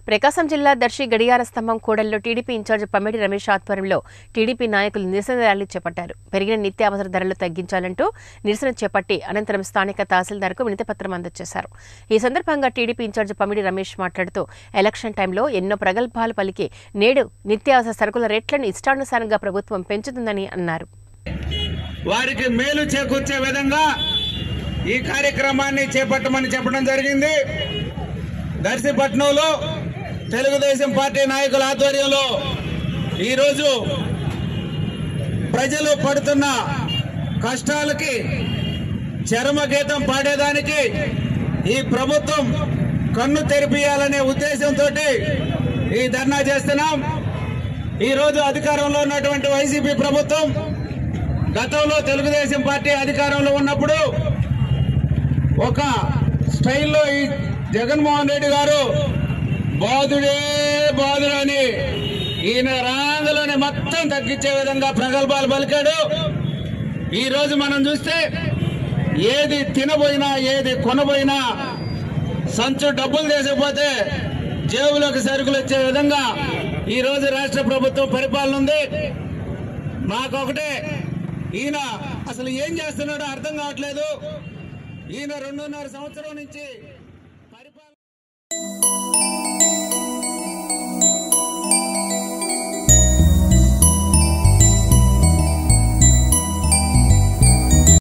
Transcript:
ప్రకాశం జిల్లా దర్శి గడియార స్తంభం కూడల్లో టీడీపీ ఇన్ఛార్జ్ పమ్మిడి రమేష్ ఆధ్వర్యంలో టీడీపీ నాయకులు నిరసన ర్యాలీ చేపట్టారు పెరిగిన నిత్యావసర ధరలు తగ్గించాలంటూ నిరసన చేపట్టి అనంతరం స్థానిక తహసీల్దార్కు వినతిపత్రం అందజేశారు ఈ సందర్భంగా టీడీపీ ఇన్ఛార్జ్ పమ్మిడి రమేష్ మాట్లాడుతూ ఎలక్షన్ టైంలో ఎన్నో ప్రగల్భాలు పలికి నేడు నిత్యావసర సరుకుల రేట్లను ఇష్టానుసారంగా ప్రభుత్వం పెంచుతుందని అన్నారు వారికి మేలు చేకూర్చే విధంగా ఈ కార్యక్రమాన్ని చేపట్టమని చెప్పడం జరిగింది దర్శిపట్నంలో తెలుగుదేశం పార్టీ నాయకుల ఆధ్వర్యంలో ఈరోజు ప్రజలు పడుతున్న కష్టాలకి చరమగీతం పాడేదానికి ఈ ప్రభుత్వం కన్ను తెరిపియాలనే ఉద్దేశంతో ఈ ధర్నా చేస్తున్నాం ఈరోజు అధికారంలో ఉన్నటువంటి వైసీపీ ప్రభుత్వం గతంలో తెలుగుదేశం పార్టీ అధికారంలో ఉన్నప్పుడు ఒక స్టైల్లో ఈ జగన్మోహన్ రెడ్డి గారు బాధుడే బాధుడు అని ఈయన రాంగలోనే మొత్తం తగ్గించే విధంగా ప్రగల్భాలు పలికాడు ఈ రోజు మనం చూస్తే ఏది తినబోయినా ఏది కొనబోయినా సంచు డబ్బులు తీసుకుపోతే జేబులోకి సరుకులు వచ్చే విధంగా ఈ రోజు రాష్ట్ర ప్రభుత్వం పరిపాలన ఉంది మాకొకటే ఈయన అసలు ఏం చేస్తున్నాడో అర్థం కావట్లేదు ఈయన రెండున్నర సంవత్సరం నుంచి